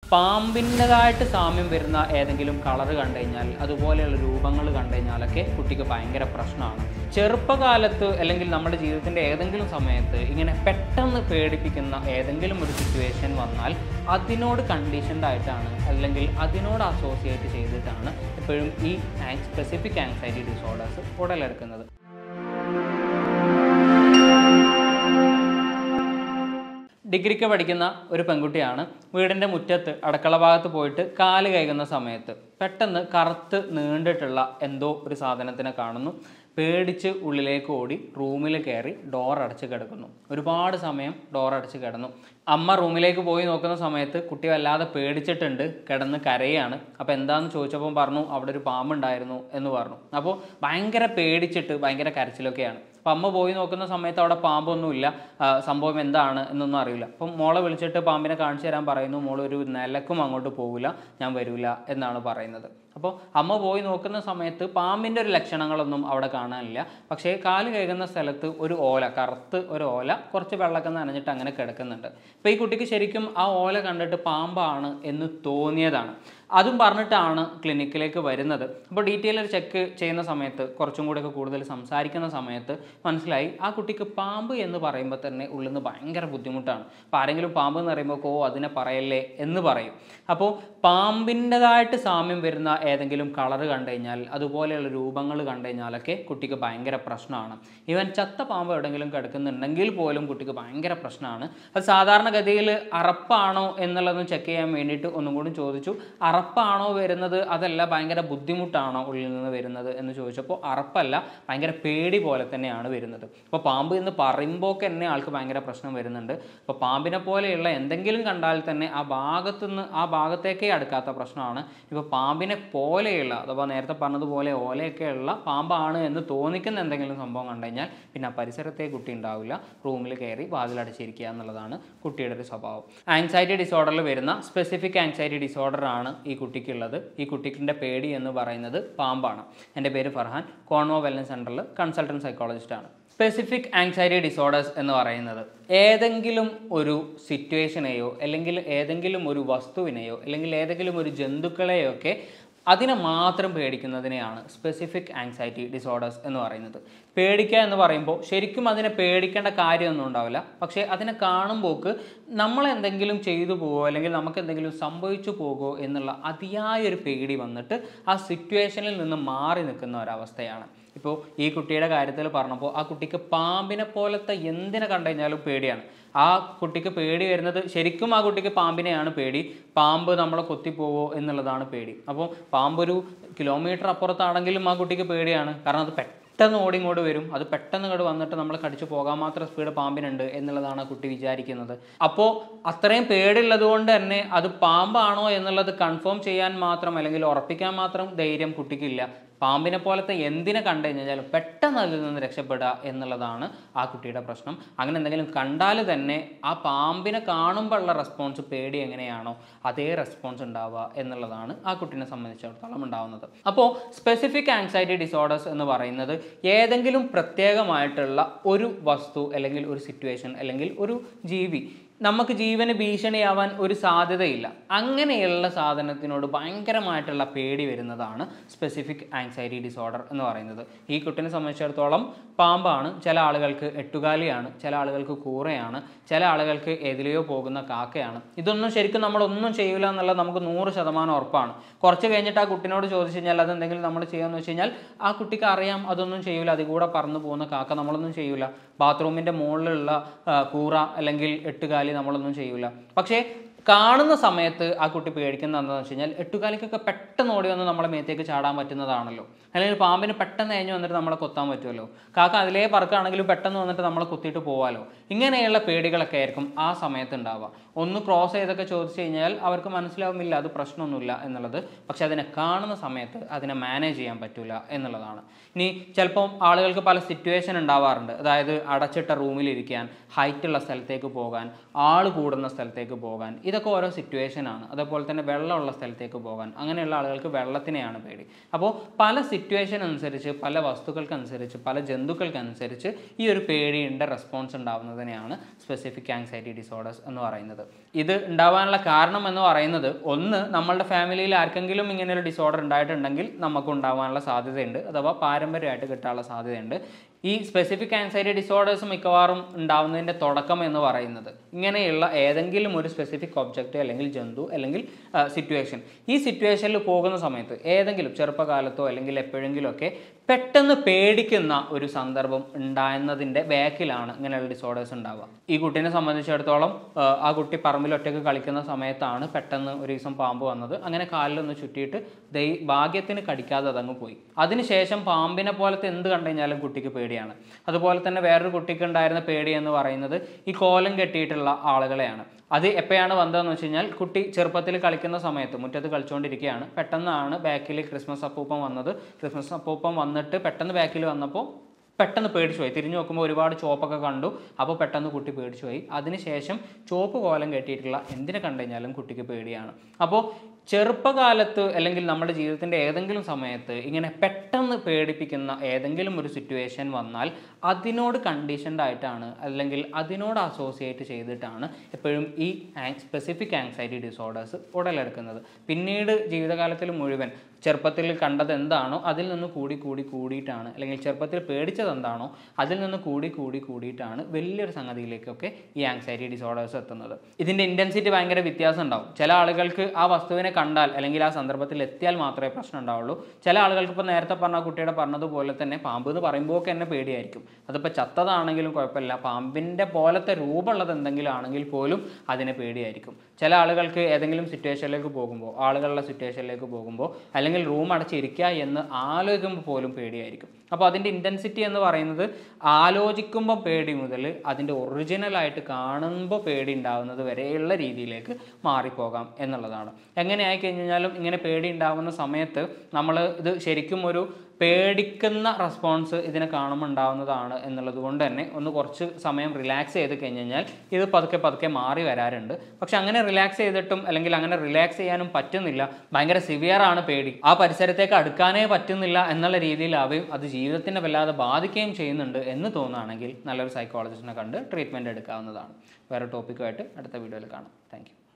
പാമ്പിൻ്റെതായിട്ട് സാമ്യം വരുന്ന ഏതെങ്കിലും കളർ കണ്ടു കഴിഞ്ഞാൽ അതുപോലെയുള്ള രൂപങ്ങൾ കണ്ടു കഴിഞ്ഞാലൊക്കെ കുട്ടിക്ക് ഭയങ്കര പ്രശ്നമാണ് ചെറുപ്പകാലത്ത് അല്ലെങ്കിൽ നമ്മുടെ ജീവിതത്തിൻ്റെ ഏതെങ്കിലും സമയത്ത് ഇങ്ങനെ പെട്ടെന്ന് പേടിപ്പിക്കുന്ന ഏതെങ്കിലും ഒരു സിറ്റുവേഷൻ വന്നാൽ അതിനോട് കണ്ടീഷൻഡ് ആയിട്ടാണ് അല്ലെങ്കിൽ അതിനോട് അസോസിയേറ്റ് ചെയ്തിട്ടാണ് എപ്പോഴും ഈ സ്പെസിഫിക് ആങ്സൈറ്റി ഡിസോർഡേഴ്സ് ഉടലെടുക്കുന്നത് ഡിഗ്രിക്ക് പഠിക്കുന്ന ഒരു പെൺകുട്ടിയാണ് വീടിൻ്റെ മുറ്റത്ത് അടുക്കള ഭാഗത്ത് പോയിട്ട് കാല് കഴുകുന്ന സമയത്ത് പെട്ടെന്ന് കറുത്ത് നീണ്ടിട്ടുള്ള എന്തോ ഒരു സാധനത്തിനെ കാണുന്നു പേടിച്ച് ഉള്ളിലേക്ക് ഓടി റൂമിൽ കയറി ഡോർ അടച്ച് കിടക്കുന്നു ഒരുപാട് സമയം ഡോർ അടച്ച് കിടന്നു അമ്മ റൂമിലേക്ക് പോയി നോക്കുന്ന സമയത്ത് കുട്ടി വല്ലാതെ പേടിച്ചിട്ടുണ്ട് കിടന്ന് കരയാണ് അപ്പോൾ എന്താണെന്ന് ചോദിച്ചപ്പോൾ പറഞ്ഞു അവിടെ ഒരു പാമ്പുണ്ടായിരുന്നു എന്ന് പറഞ്ഞു അപ്പോൾ ഭയങ്കര പേടിച്ചിട്ട് ഭയങ്കര കരച്ചിലൊക്കെയാണ് അപ്പം അമ്മ പോയി നോക്കുന്ന സമയത്ത് അവിടെ പാമ്പൊന്നുമില്ല ആ, സംഭവം എന്താണ് എന്നൊന്നും അറിയില്ല അപ്പം മോളെ വിളിച്ചിട്ട് പാമ്പിനെ കാണിച്ചു തരാൻ പറയുന്നു മോൾ ഒരു നിലക്കും അങ്ങോട്ട് പോകില്ല ഞാൻ വരില്ല എന്നാണ് പറയുന്നത് അപ്പോൾ അമ്മ പോയി നോക്കുന്ന സമയത്ത് പാമ്പിൻ്റെ ഒരു ലക്ഷണങ്ങളൊന്നും അവിടെ കാണാനില്ല പക്ഷേ കാല് കഴുകുന്ന സ്ഥലത്ത് ഒരു ഓല കറുത്ത് ഒരു ഓല കുറച്ച് വെള്ളമൊക്കെ നനഞ്ഞിട്ട് അങ്ങനെ കിടക്കുന്നുണ്ട് അപ്പോൾ ഈ കുട്ടിക്ക് ശരിക്കും ആ ഓല കണ്ടിട്ട് പാമ്പാണ് എന്ന് തോന്നിയതാണ് അതും പറഞ്ഞിട്ടാണ് ക്ലിനിക്കിലേക്ക് വരുന്നത് അപ്പോൾ ഡീറ്റെയിൽ ഒരു ചെക്ക് ചെയ്യുന്ന സമയത്ത് കുറച്ചും കൂടെയൊക്കെ കൂടുതൽ സംസാരിക്കുന്ന സമയത്ത് മനസ്സിലായി ആ കുട്ടിക്ക് പാമ്പ് എന്ന് പറയുമ്പോൾ തന്നെ ഉള്ളിൽ നിന്ന് ഭയങ്കര ബുദ്ധിമുട്ടാണ് അപ്പോൾ ആരെങ്കിലും പാമ്പ് എന്ന് പറയുമ്പോൾ ഓ അതിനെ പറയല്ലേ എന്ന് പറയും അപ്പോൾ പാമ്പിൻ്റെതായിട്ട് സാമ്യം വരുന്ന ഏതെങ്കിലും കളറ് കണ്ടു കഴിഞ്ഞാൽ അതുപോലെയുള്ള രൂപങ്ങൾ കണ്ടു കഴിഞ്ഞാലൊക്കെ കുട്ടിക്ക് ഭയങ്കര പ്രശ്നമാണ് ഈവൻ ചത്ത പാമ്പ് എവിടെയെങ്കിലും കിടക്കുന്നുണ്ടെങ്കിൽ പോലും കുട്ടിക്ക് ഭയങ്കര പ്രശ്നമാണ് അത് സാധാരണഗതിയിൽ അറപ്പാണോ എന്നുള്ളതൊന്ന് ചെക്ക് ചെയ്യാൻ വേണ്ടിയിട്ട് ഒന്നും കൂടി ചോദിച്ചു അറപ്പാണോ വരുന്നത് അതല്ല ഭയങ്കര ബുദ്ധിമുട്ടാണോ ഉള്ളിൽ നിന്ന് വരുന്നത് എന്ന് ചോദിച്ചപ്പോൾ അറപ്പല്ല ഭയങ്കര പേടി പോലെ തന്നെയാണ് വരുന്നത് അപ്പോൾ പാമ്പ് എന്ന് പറയുമ്പോൾ തന്നെ ആൾക്ക് ഭയങ്കര പ്രശ്നം വരുന്നുണ്ട് അപ്പോൾ പാമ്പിനെ പോലെയുള്ള എന്തെങ്കിലും കണ്ടാൽ തന്നെ ആ ഭാഗത്തുനിന്ന് ആ ഭാഗത്തേക്കേ അടുക്കാത്ത പ്രശ്നമാണ് ഇപ്പോൾ പാമ്പിനെ പോലെയുള്ള അഥവാ നേരത്തെ പറഞ്ഞതുപോലെ ഓലയൊക്കെയുള്ള പാമ്പാണ് എന്ന് തോന്നിക്കുന്ന എന്തെങ്കിലും സംഭവം കണ്ടു കഴിഞ്ഞാൽ പിന്നെ ആ പരിസരത്തെ കുട്ടി ഉണ്ടാവില്ല റൂമിൽ കയറി വാതിലടച്ചിരിക്കുക എന്നുള്ളതാണ് കുട്ടിയുടെ ഒരു സ്വഭാവം ആൻസൈറ്റി ഡിസോർഡറിൽ വരുന്ന സ്പെസിഫിക് ആൻസൈറ്റി ഡിസോർഡർ ആണ് ഈ കുട്ടിക്കുള്ളത് ഈ കുട്ടിക്കിൻ്റെ പേടി എന്ന് പറയുന്നത് പാമ്പാണ് എൻ്റെ പേര് ഫർഹാൻ കോൺവോ വെൽനസ് സെൻറ്ററിൽ കൺസൾട്ടൻറ്റ് സൈക്കോളജിസ്റ്റാണ് സ്പെസിഫിക് ആങ്സൈറ്റി ഡിസോർഡേഴ്സ് എന്ന് പറയുന്നത് ഏതെങ്കിലും ഒരു സിറ്റുവേഷനെയോ അല്ലെങ്കിൽ ഏതെങ്കിലും ഒരു വസ്തുവിനെയോ അല്ലെങ്കിൽ ഏതെങ്കിലും ഒരു ജന്തുക്കളെയോ ഒക്കെ അതിനെ മാത്രം പേടിക്കുന്നതിനെയാണ് സ്പെസിഫിക് ആങ്സൈറ്റി ഡിസോർഡേഴ്സ് എന്ന് പറയുന്നത് പേടിക്കുക എന്ന് പറയുമ്പോൾ ശരിക്കും അതിനെ പേടിക്കേണ്ട കാര്യമൊന്നും ഉണ്ടാവില്ല പക്ഷേ അതിനെ കാണുമ്പോൾക്ക് നമ്മൾ എന്തെങ്കിലും ചെയ്തു പോകുമോ അല്ലെങ്കിൽ നമുക്ക് എന്തെങ്കിലും സംഭവിച്ചു പോകുമോ എന്നുള്ള അതിയായ ഒരു പേടി വന്നിട്ട് ആ സിറ്റുവേഷനിൽ നിന്ന് മാറി നിൽക്കുന്ന ഒരവസ്ഥയാണ് ഇപ്പോൾ ഈ കുട്ടിയുടെ കാര്യത്തിൽ പറഞ്ഞപ്പോൾ ആ കുട്ടിക്ക് പാമ്പിനെ പോലത്തെ എന്തിനെ കണ്ടു കഴിഞ്ഞാലും പേടിയാണ് ആ കുട്ടിക്ക് പേടി വരുന്നത് ശരിക്കും ആ കുട്ടിക്ക് പാമ്പിനെയാണ് പേടി പാമ്പ് നമ്മളെ കൊത്തിപ്പോവോ എന്നുള്ളതാണ് പേടി അപ്പോൾ പാമ്പൊരു കിലോമീറ്റർ അപ്പുറത്താണെങ്കിലും ആ കുട്ടിക്ക് പേടിയാണ് കാരണം അത് പെട്ടെന്ന് ഓടി ഇങ്ങോട്ട് വരും അത് പെട്ടെന്ന് ഇങ്ങോട്ട് വന്നിട്ട് നമ്മൾ കടിച്ചു പോകാൻ മാത്രം സ്പീഡ് പാമ്പിനുണ്ട് എന്നുള്ളതാണ് ആ കുട്ടി വിചാരിക്കുന്നത് അപ്പോൾ അത്രയും പേടിയുള്ളത് കൊണ്ട് തന്നെ അത് പാമ്പാണോ എന്നുള്ളത് കൺഫേം ചെയ്യാൻ മാത്രം അല്ലെങ്കിൽ ഉറപ്പിക്കാൻ മാത്രം ധൈര്യം കുട്ടിക്കില്ല പാമ്പിനെ പോലത്തെ എന്തിനെ കണ്ടു കഴിഞ്ഞാലും പെട്ടെന്ന് അതിൽ നിന്ന് രക്ഷപ്പെടുക എന്നുള്ളതാണ് ആ കുട്ടിയുടെ പ്രശ്നം അങ്ങനെ എന്തെങ്കിലും കണ്ടാൽ തന്നെ ആ പാമ്പിനെ കാണുമ്പോൾ ഉള്ള റെസ്പോൺസ് പേടി എങ്ങനെയാണോ അതേ റെസ്പോൺസ് ഉണ്ടാവുക എന്നുള്ളതാണ് ആ കുട്ടീനെ സംബന്ധിച്ചിടത്തോളം ഉണ്ടാവുന്നത് അപ്പോൾ സ്പെസിഫിക് ആങ്സൈറ്റി ഡിസോർഡേഴ്സ് എന്ന് പറയുന്നത് ഏതെങ്കിലും പ്രത്യേകമായിട്ടുള്ള ഒരു വസ്തു അല്ലെങ്കിൽ ഒരു സിറ്റുവേഷൻ അല്ലെങ്കിൽ ഒരു ജീവി നമുക്ക് ജീവന് ഭീഷണിയാവാൻ ഒരു സാധ്യതയില്ല അങ്ങനെയുള്ള സാധനത്തിനോട് ഭയങ്കരമായിട്ടുള്ള പേടി വരുന്നതാണ് സ്പെസിഫിക് ആങ്സൈറ്റി ഡിസോർഡർ എന്ന് പറയുന്നത് ഈ കുട്ടിനെ സംബന്ധിച്ചിടത്തോളം പാമ്പാണ് ചില ആളുകൾക്ക് എട്ടുകാലിയാണ് ചില ആളുകൾക്ക് കൂറയാണ് ചില ആളുകൾക്ക് എതിലെയോ പോകുന്ന കാക്കയാണ് ഇതൊന്നും ശരിക്കും നമ്മളൊന്നും ചെയ്യില്ല എന്നുള്ളത് നമുക്ക് നൂറ് ശതമാനം ഉറപ്പാണ് കുറച്ച് കഴിഞ്ഞിട്ട് ആ കുട്ടിനോട് ചോദിച്ചു കഴിഞ്ഞാൽ അതെന്തെങ്കിലും നമ്മൾ ചെയ്യാന്ന് വെച്ച് കഴിഞ്ഞാൽ ആ കുട്ടിക്ക് അറിയാം അതൊന്നും ചെയ്യൂല അതിൽ കൂടെ പറന്നു പോകുന്ന കാക്ക നമ്മളൊന്നും ചെയ്യൂല ബാത്റൂമിൻ്റെ മുകളിലുള്ള ആ, കൂറ അല്ലെങ്കിൽ എട്ടുകാലി നമ്മളൊന്നും ചെയ്യൂല പക്ഷേ കാണുന്ന സമയത്ത് ആ കുട്ടി പേടിക്കുന്നത് എന്താണെന്ന് വെച്ച് കഴിഞ്ഞാൽ എട്ടുകാലിക്കൊക്കെ പെട്ടെന്ന് ഓടി വന്ന് നമ്മളെ മേത്തേക്ക് ചാടാൻ പറ്റുന്നതാണല്ലോ അല്ലെങ്കിൽ പാമ്പിന് പെട്ടെന്ന് കഴിഞ്ഞ് വന്നിട്ട് നമ്മളെ കൊത്താൻ പറ്റുമല്ലോ കാക്ക അതിലേ പറക്കുകയാണെങ്കിലും പെട്ടെന്ന് വന്നിട്ട് നമ്മളെ കുത്തിയിട്ട് പോവാലോ ഇങ്ങനെയുള്ള പേടികളൊക്കെ ആയിരിക്കും ആ സമയത്ത് ഉണ്ടാവുക ഒന്ന് ക്രോസ് ചെയ്തൊക്കെ ചോദിച്ചു കഴിഞ്ഞാൽ അവർക്ക് മനസ്സിലാവുന്നില്ല അത് പ്രശ്നമൊന്നുമില്ല എന്നുള്ളത് പക്ഷെ അതിനെ കാണുന്ന സമയത്ത് അതിനെ മാനേജ് ചെയ്യാൻ പറ്റില്ല എന്നുള്ളതാണ് ഇനി ചിലപ്പം ആളുകൾക്ക് പല സിറ്റുവേഷൻ ഉണ്ടാവാറുണ്ട് അതായത് അടച്ചിട്ട റൂമിലിരിക്കാൻ ഹൈറ്റുള്ള സ്ഥലത്തേക്ക് പോകാൻ ആൾ കൂടുന്ന സ്ഥലത്തേക്ക് പോകാൻ ഇതൊക്കെ ഇതൊക്കെ ഓരോ സിറ്റുവേഷനാണ് അതേപോലെ തന്നെ വെള്ളമുള്ള സ്ഥലത്തേക്ക് പോകാൻ അങ്ങനെയുള്ള ആളുകൾക്ക് വെള്ളത്തിനെയാണ് പേടി അപ്പോൾ പല സിറ്റുവേഷൻ അനുസരിച്ച് പല വസ്തുക്കൾക്കനുസരിച്ച് പല ജന്തുക്കൾക്കനുസരിച്ച് ഈ ഒരു പേടിയുടെ റെസ്പോൺസ് ഉണ്ടാവുന്നതിനെയാണ് സ്പെസിഫിക് ആങ്സൈറ്റി ഡിസോർഡേഴ്സ് എന്ന് പറയുന്നത് ഇത് ഉണ്ടാവാനുള്ള കാരണം എന്ന് പറയുന്നത് ഒന്ന് നമ്മളുടെ ഫാമിലിയിൽ ആർക്കെങ്കിലും ഇങ്ങനെ ഒരു ഡിസോർഡർ ഉണ്ടായിട്ടുണ്ടെങ്കിൽ നമുക്ക് ഉണ്ടാവാനുള്ള സാധ്യതയുണ്ട് അഥവാ പാരമ്പര്യമായിട്ട് കിട്ടാനുള്ള സാധ്യതയുണ്ട് ഈ സ്പെസിഫിക് ആൻസൈറ്റി ഡിസോർഡേഴ്സ് മിക്കവാറും ഉണ്ടാവുന്നതിൻ്റെ തുടക്കം എന്ന് പറയുന്നത് ഇങ്ങനെയുള്ള ഏതെങ്കിലും ഒരു സ്പെസിഫിക് ഒബ്ജക്റ്റ് അല്ലെങ്കിൽ ജന്തു അല്ലെങ്കിൽ സിറ്റുവേഷൻ ഈ സിറ്റുവേഷനിൽ പോകുന്ന സമയത്ത് ഏതെങ്കിലും ചെറുപ്പകാലത്തോ അല്ലെങ്കിൽ എപ്പോഴെങ്കിലുമൊക്കെ പെട്ടെന്ന് പേടിക്കുന്ന ഒരു സന്ദർഭം ഉണ്ടാകുന്നതിൻ്റെ ബാക്കിലാണ് ഇങ്ങനെയുള്ള ഡിസോർഡേഴ്സ് ഉണ്ടാവുക ഈ കുട്ടീനെ സംബന്ധിച്ചിടത്തോളം ആ, ആ കുട്ടി പറമ്പിൽ ഒറ്റയ്ക്ക് കളിക്കുന്ന സമയത്താണ് പെട്ടെന്ന് ഒരു ദിവസം പാമ്പ് വന്നത് അങ്ങനെ കാലിലൊന്ന് ചുറ്റിയിട്ട് ദൈ ഭാഗ്യത്തിന് കടിക്കാതെ അതങ്ങ് പോയി അതിനുശേഷം പാമ്പിനെ പോലത്തെ എന്ത് കണ്ടു കഴിഞ്ഞാലും കുട്ടിക്ക് പേടിയാണ് അതുപോലെ തന്നെ വേറൊരു കുട്ടിക്ക് ഉണ്ടായിരുന്ന പേടി എന്ന് പറയുന്നത് ഈ കോലം കെട്ടിയിട്ടുള്ള ആളുകളെയാണ് അത് എപ്പോഴാണ് വന്നതെന്ന് വെച്ച് കഴിഞ്ഞാൽ കുട്ടി ചെറുപ്പത്തിൽ കളിക്കുന്ന സമയത്ത് മുറ്റത്ത് കളിച്ചുകൊണ്ടിരിക്കുകയാണ് പെട്ടെന്നാണ് ബാക്കിൽ ക്രിസ്മസ് അപ്പൂപ്പൻ വന്നത് ക്രിസ്മസ് അപ്പൂപ്പൻ വന്നിട്ട് പെട്ടെന്ന് ബാക്കിൽ വന്നപ്പോൾ പെട്ടെന്ന് പേടിച്ചു പോയി തിരിഞ്ഞു നോക്കുമ്പോൾ ഒരുപാട് ചോപ്പൊക്കെ കണ്ടു അപ്പോൾ പെട്ടെന്ന് കുട്ടി പേടിച്ചു പോയി അതിനുശേഷം ചോപ്പ് കോലം കെട്ടിയിട്ടുള്ള എന്തിനെ കണ്ടു കഴിഞ്ഞാലും കുട്ടിക്ക് പേടിയാണ് അപ്പോൾ ചെറുപ്പകാലത്ത് അല്ലെങ്കിൽ നമ്മുടെ ജീവിതത്തിൻ്റെ ഏതെങ്കിലും സമയത്ത് ഇങ്ങനെ പെട്ടെന്ന് പേടിപ്പിക്കുന്ന ഏതെങ്കിലും ഒരു സിറ്റുവേഷൻ വന്നാൽ അതിനോട് കണ്ടീഷൻഡ് ആയിട്ടാണ് അല്ലെങ്കിൽ അതിനോട് അസോസിയേറ്റ് ചെയ്തിട്ടാണ് എപ്പോഴും ഈ സ്പെസിഫിക് ആങ്സൈറ്റി ഡിസോർഡേഴ്സ് ഉടലെടുക്കുന്നത് പിന്നീട് ജീവിതകാലത്തിൽ മുഴുവൻ ചെറുപ്പത്തിൽ കണ്ടത് എന്താണോ അതിൽ നിന്ന് കൂടി കൂടി കൂടിയിട്ടാണ് അല്ലെങ്കിൽ ചെറുപ്പത്തിൽ പേടിച്ചത് എന്താണോ അതിൽ നിന്ന് കൂടി കൂടി കൂടിയിട്ടാണ് വലിയൊരു സംഗതിയിലേക്കൊക്കെ ഈ ആങ്സൈറ്റി ഡിസോർഡേഴ്സ് എത്തുന്നത് ഇതിൻ്റെ ഇൻറ്റൻസിറ്റി ഭയങ്കര വ്യത്യാസം ഉണ്ടാവും ചില ആളുകൾക്ക് ആ വസ്തുവിനെ കണ്ടാൽ അല്ലെങ്കിൽ ആ സന്ദർഭത്തിൽ എത്തിയാൽ മാത്രമേ പ്രശ്നം ഉണ്ടാവുള്ളൂ ചില ആളുകൾക്ക് ഇപ്പോൾ നേരത്തെ പറഞ്ഞ ആ കുട്ടിയുടെ പറഞ്ഞതുപോലെ തന്നെ പാമ്പ് എന്ന് പറയുമ്പോൾ തന്നെ പേടിയായിരിക്കും അതിപ്പോൾ ചത്തതാണെങ്കിലും കുഴപ്പമില്ല പാമ്പിൻ്റെ പോലത്തെ രൂപമുള്ളത് എന്തെങ്കിലും ആണെങ്കിൽ പോലും അതിനെ പേടിയായിരിക്കും ചില ആളുകൾക്ക് ഏതെങ്കിലും സിറ്റുവേഷനിലേക്ക് പോകുമ്പോൾ ആളുകളുടെ സിറ്റുവേഷനിലേക്ക് പോകുമ്പോൾ അല്ലെങ്കിൽ റൂം അടച്ചിരിക്കുക എന്ന് ആലോചിക്കുമ്പോൾ പോലും പേടിയായിരിക്കും അപ്പോൾ അതിൻ്റെ ഇൻറ്റൻസിറ്റി എന്ന് പറയുന്നത് ആലോചിക്കുമ്പോൾ പേടി മുതൽ അതിൻ്റെ ഒറിജിനലായിട്ട് കാണുമ്പോൾ പേടി ഉണ്ടാകുന്നത് വരെയുള്ള രീതിയിലേക്ക് മാറിപ്പോകാം എന്നുള്ളതാണ് എങ്ങനെ ആയി കഴിഞ്ഞാലും ഇങ്ങനെ പേടി ഉണ്ടാകുന്ന സമയത്ത് നമ്മൾ ഇത് ശരിക്കും ഒരു പേടിക്കുന്ന റെസ്പോൺസ് ഇതിനെ കാണുമ്പോൾ ഉണ്ടാവുന്നതാണ് എന്നുള്ളത് കൊണ്ട് തന്നെ ഒന്ന് കുറച്ച് സമയം റിലാക്സ് ചെയ്ത് കഴിഞ്ഞ് കഴിഞ്ഞാൽ ഇത് പതുക്കെ പതുക്കെ മാറി വരാറുണ്ട് പക്ഷെ അങ്ങനെ റിലാക്സ് ചെയ്തിട്ടും അല്ലെങ്കിൽ അങ്ങനെ റിലാക്സ് ചെയ്യാനും പറ്റുന്നില്ല ഭയങ്കര സിവിയർ ആണ് പേടി ആ പരിസരത്തേക്ക് അടുക്കാനേ പറ്റുന്നില്ല എന്നുള്ള രീതിയിലാവുകയും അത് ജീവിതത്തിനെ വല്ലാതെ ബാധിക്കുകയും ചെയ്യുന്നുണ്ട് എന്ന് തോന്നുകയാണെങ്കിൽ നല്ലൊരു സൈക്കോളജിസ്റ്റിനെ കണ്ട് ട്രീറ്റ്മെൻറ്റ് എടുക്കാവുന്നതാണ് വേറെ ടോപ്പിക്കുമായിട്ട് അടുത്ത വീഡിയോയിൽ കാണാം താങ്ക്